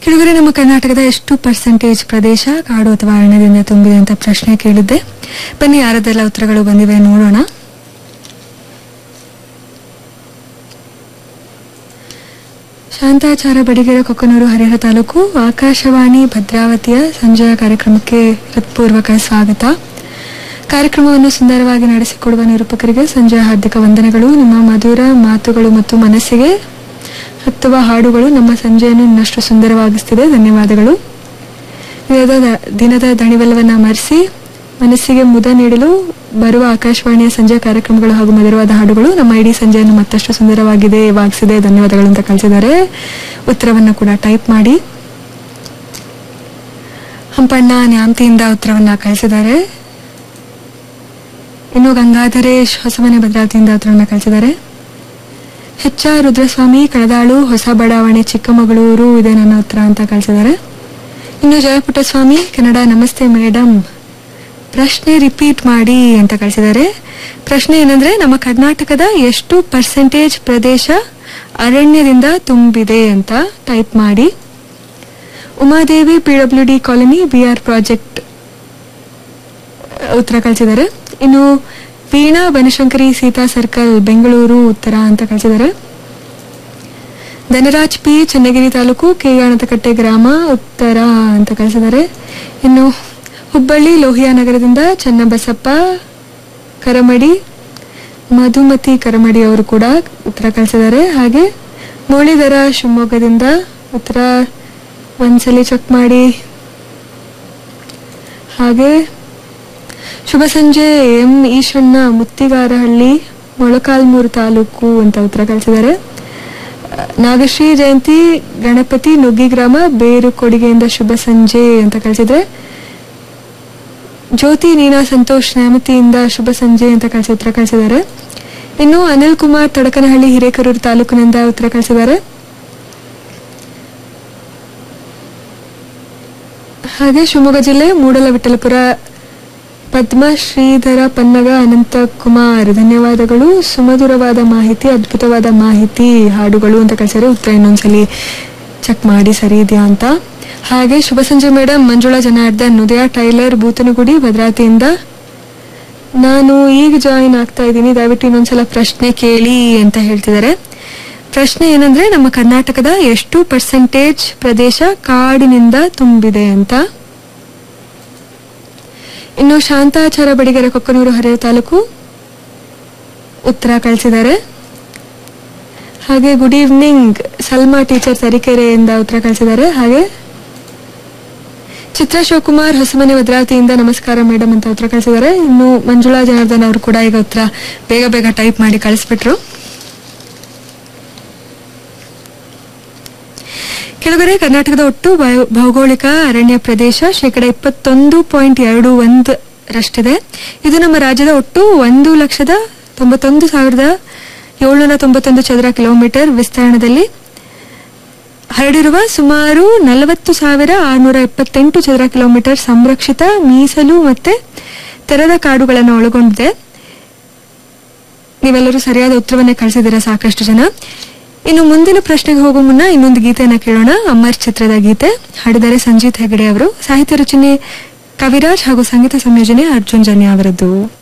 ಕೆಳಗಡೆ ನಮ್ಮ ಕರ್ನಾಟಕದ ಎಷ್ಟು ಪರ್ಸೆಂಟೇಜ್ ಪ್ರದೇಶ ಕಾಡು ಅಥವಾ ಅರಣ್ಯದಿಂದ ತುಂಬಿದೆ ಅಂತ ಪ್ರಶ್ನೆ ಕೇಳಿದ್ದೆ ಬನ್ನಿ ಯಾರದೆಲ್ಲ ಉತ್ತರಗಳು ಬಂದಿವೆ ನೋಡೋಣ ಶಾಂತಾಚಾರ ಬಡಿಗೆರೆ ಕೊಕ್ಕನೂರು ಹರಿಹರ ತಾಲೂಕು ಆಕಾಶವಾಣಿ ಭದ್ರಾವತಿಯ ಸಂಜೆಯ ಕಾರ್ಯಕ್ರಮಕ್ಕೆ ಹೃತ್ಪೂರ್ವಕ ಸ್ವಾಗತ ಕಾರ್ಯಕ್ರಮವನ್ನು ಸುಂದರವಾಗಿ ನಡೆಸಿಕೊಡುವ ನಿರೂಪಕರಿಗೆ ಸಂಜೆಯ ಹಾರ್ದಿಕ ವಂದನೆಗಳು ನಿಮ್ಮ ಮಧುರ ಮಾತುಗಳು ಮತ್ತು ಮನಸ್ಸಿಗೆ ಹತ್ತುವ ಹಾಡುಗಳು ನಮ್ಮ ಸಂಜೆಯನ್ನು ಇನ್ನಷ್ಟು ಸುಂದರವಾಗಿಸ್ತಿದೆ ಧನ್ಯವಾದಗಳು ದಿನದ ದಿನದ ದಣಿವಲ್ಲವನ್ನ ಮರೆಸಿ ಮನಸ್ಸಿಗೆ ಮುದ ನೀಡಲು ಬರುವ ಆಕಾಶವಾಣಿಯ ಸಂಜೆ ಕಾರ್ಯಕ್ರಮಗಳು ಹಾಗೂ ಮಧುರವಾದ ಹಾಡುಗಳು ನಮ್ಮ ಇಡೀ ಸಂಜೆಯನ್ನು ಮತ್ತಷ್ಟು ಸುಂದರವಾಗಿದೆ ವಾಗಿಸಿದೆ ಧನ್ಯವಾದಗಳು ಅಂತ ಕಳಿಸಿದ್ದಾರೆ ಉತ್ತರವನ್ನು ಕೂಡ ಟೈಪ್ ಮಾಡಿ ಹಂಪಣ್ಣ ನ್ಯಾಮತಿಯಿಂದ ಉತ್ತರವನ್ನ ಕಳಿಸಿದ್ದಾರೆ ಇನ್ನು ಗಂಗಾಧರೇಶ್ ಹೊಸಮನೆ ಭದ್ರಾವತಿಯಿಂದ ಉತ್ತರವನ್ನ ಕಳಿಸಿದ್ದಾರೆ ಹೆಚ್ ಆರ್ ರುದ್ರಸ್ವಾಮಿ ಕಳದಾಳು ಹೊಸ ಬಡಾವಣೆ ಚಿಕ್ಕಮಗಳೂರು ಇದೆ ನನ್ನ ಉತ್ತರ ಅಂತ ಕಳಿಸಿದ್ದಾರೆ ಇನ್ನು ಜಯಪುಟ್ಟಸ್ವಾಮಿ ಕನ್ನಡ ನಮಸ್ತೆ ಮೇಡಮ್ ಪ್ರಶ್ನೆ ರಿಪೀಟ್ ಮಾಡಿ ಅಂತ ಕಳಿಸಿದ್ದಾರೆ ಪ್ರಶ್ನೆ ಏನಂದ್ರೆ ನಮ್ಮ ಕರ್ನಾಟಕದ ಎಷ್ಟು ಪರ್ಸೆಂಟೇಜ್ ಪ್ರದೇಶ ಅರಣ್ಯದಿಂದ ತುಂಬಿದೆ ಅಂತ ಟೈಪ್ ಮಾಡಿ Umadevi P W D colony BR project ಉತ್ತರ ಕಳಿಸಿದ್ದಾರೆ ಇನ್ನು ವೀಣಾ ಬನಶಂಕರಿ ಸೀತಾ ಸರ್ಕಲ್ ಬೆಂಗಳೂರು ಉತ್ತರ ಅಂತ ಕಳಿಸಿದ್ದಾರೆ ಧನರಾಜ್ ಪಿ ಚನ್ನಗಿರಿ ತಾಲೂಕು ಕೇಗಾಣತಕಟ್ಟೆ ಗ್ರಾಮ ಉತ್ತರ ಅಂತ ಕಳಿಸಿದ್ದಾರೆ ಇನ್ನು ಹುಬ್ಬಳ್ಳಿ ಲೋಹಿಯಾ ನಗರದಿಂದ ಚನ್ನಬಸಪ್ಪ ಕರಮಡಿ ಮಧುಮತಿ ಕರಮಡಿ ಅವರು ಕೂಡ ಉತ್ತರ ಕಳಿಸಿದ್ದಾರೆ ಹಾಗೆ ಮುರಳೀಧರ ಶಿವಮೊಗ್ಗದಿಂದ ಉತ್ತರ ಒಂದ್ಸಲಿ ಚೆಕ್ ಮಾಡಿ ಹಾಗೆ ಶುಭ ಸಂಜೆ ಎಂ ಈಶಣ್ಣ ಮುತ್ತಿಗಾರಹಳ್ಳಿ ಮೊಳಕಾಲ್ಮೂರು ತಾಲೂಕು ಅಂತ ಉತ್ತರ ಕಳಿಸಿದ್ದಾರೆ ನಾಗಶ್ರೀ ಜಯಂತಿ ಗಣಪತಿ ನುಗ್ಗಿ ಗ್ರಾಮ ಬೇರು ಕೊಡುಗೆಯಿಂದ ಶುಭ ಸಂಜೆ ಅಂತ ಕಳಿಸಿದ್ರೆ ಜ್ಯೋತಿ ನೀನಾ ಸಂತೋಷ್ ನ್ಯಾಮತಿಯಿಂದ ಶುಭ ಸಂಜೆ ಅಂತ ಕಳಿಸಿ ಉತ್ತರ ಕಳಿಸಿದ್ದಾರೆ ಇನ್ನು ಅನಿಲ್ ಕುಮಾರ್ ತಡಕನಹಳ್ಳಿ ಹಿರೇಕರೂರು ತಾಲೂಕಿನಿಂದ ಉತ್ತರ ಕಳಿಸಿದ್ದಾರೆ ಹಾಗೆ ಶಿವಮೊಗ್ಗ ಜಿಲ್ಲೆ ಮೂಡಲವಿಠಲಪುರ ಪದ್ಮ ಶ್ರೀಧರ ಪನ್ನಗ ಅನಂತ ಕುಮಾರ್ ಧನ್ಯವಾದಗಳು ಸುಮಧುರವಾದ ಮಾಹಿತಿ ಅದ್ಭುತವಾದ ಮಾಹಿತಿ ಹಾಡುಗಳು ಅಂತ ಕಳಿಸಿದ್ರೆ ಉತ್ತರ ಇನ್ನೊಂದ್ಸಲಿ ಚೆಕ್ ಮಾಡಿ ಸರಿ ಇದೆಯಾ ಅಂತ ಹಾಗೆ ಶುಭ ಸಂಜೆ ಮೇಡಮ್ ಮಂಜುಳಾ ಜನಾರ್ದನ್ ಉದಯ ಟೈಲರ್ ಬೂತನಗುಡಿ ಭದ್ರಾತಿಯಿಂದ ನಾನು ಈಗ ಜಾಯಿನ್ ಆಗ್ತಾ ಇದ್ದೀನಿ ದಯವಿಟ್ಟು ಇನ್ನೊಂದ್ಸಲ ಪ್ರಶ್ನೆ ಕೇಳಿ ಅಂತ ಹೇಳ್ತಿದ್ದಾರೆ ಪ್ರಶ್ನೆ ಏನಂದ್ರೆ ನಮ್ಮ ಕರ್ನಾಟಕದ ಎಷ್ಟು ಪರ್ಸೆಂಟೇಜ್ ಪ್ರದೇಶ ಕಾಡಿನಿಂದ ತುಂಬಿದೆ ಅಂತ ಇನ್ನು ಶಾಂತಾಚಾರ ಬಡಿಗೆರೆ ಕೊಕ್ಕನೂರು ಹರಿಯ ತಾಲೂಕು ಉತ್ತರ ಕಳಿಸಿದ್ದಾರೆ ಹಾಗೆ ಗುಡ್ ಈವ್ನಿಂಗ್ ಸಲ್ಮಾ ಟೀಚರ್ ತರೀಕೆರೆಯಿಂದ ಉತ್ತರ ಕಳಿಸಿದ್ದಾರೆ ಹಾಗೆ ಚಿತ್ರ ಶಿವಕುಮಾರ್ ಹೊಸಮನೆ ಭದ್ರಾವತಿಯಿಂದ ನಮಸ್ಕಾರ ಮೇಡಮ್ ಅಂತ ಉತ್ತರ ಕಳಿಸಿದ್ದಾರೆ ಇನ್ನು ಮಂಜುಳಾ ಜನಾರ್ದನ್ ಅವರು ಕೂಡ ಈಗ ಉತ್ತರ ಬೇಗ ಬೇಗ ಟೈಪ್ ಮಾಡಿ ಕಳಿಸ್ಬಿಟ್ರು ಕೆಳಗಡೆ ಕರ್ನಾಟಕದ ಒಟ್ಟು ಭೌ- ಭೌಗೋಳಿಕ ಅರಣ್ಯ ಪ್ರದೇಶ ಶೇಕಡ ಇಪ್ಪತ್ತೊಂದು ಪಾಯಿಂಟ್ ಎರಡು ಒಂದರಷ್ಟಿದೆ ಇದು ನಮ್ಮ ರಾಜ್ಯದ ಒಟ್ಟು ಒಂದು ಲಕ್ಷದ ತೊಂಬತ್ತೊಂದು ಸಾವಿರದ ಏಳ್ನೂರ ತೊಂಬತ್ತೊಂದು ಚದರ ಕಿಲೋಮೀಟರ್ ವಿಸ್ತೀರ್ಣದಲ್ಲಿ ಹರಡಿರುವ ಸುಮಾರು ನಲವತ್ತು ಸಾವಿರ ಆರುನೂರ ಎಪ್ಪತ್ತೆಂಟು ಚದರ ಕಿಲೋಮೀಟರ್ ಸಂರಕ್ಷಿತ ಮೀಸಲು ಮತ್ತೆ ತೆರೆದ ಕಾಡುಗಳನ್ನು ಒಳಗೊಂಡಿದೆ ನೀವೆಲ್ಲರೂ ಸರಿಯಾದ ಉತ್ತರವನ್ನೇ ಕಳಿಸಿದ್ದೀರಾ ಸಾಕಷ್ಟು ಜನ ಇನ್ನು ಮುಂದಿನ ಪ್ರಶ್ನೆಗೆ ಹೋಗೋ ಮುನ್ನ ಇನ್ನೊಂದು ಗೀತೆಯನ್ನ ಕೇಳೋಣ ಅಮರ್ ಚಿತ್ರದ ಗೀತೆ ಹಾಡಿದ್ದಾರೆ ಸಂಜೀತ್ ಹೆಗಡೆ ಅವರು ಸಾಹಿತ್ಯ ರಚನೆ ಕವಿರಾಜ್ ಹಾಗೂ ಸಂಗೀತ ಸಂಯೋಜನೆ ಅರ್ಜುನ್ ಜನ್ಯ ಅವರದ್ದು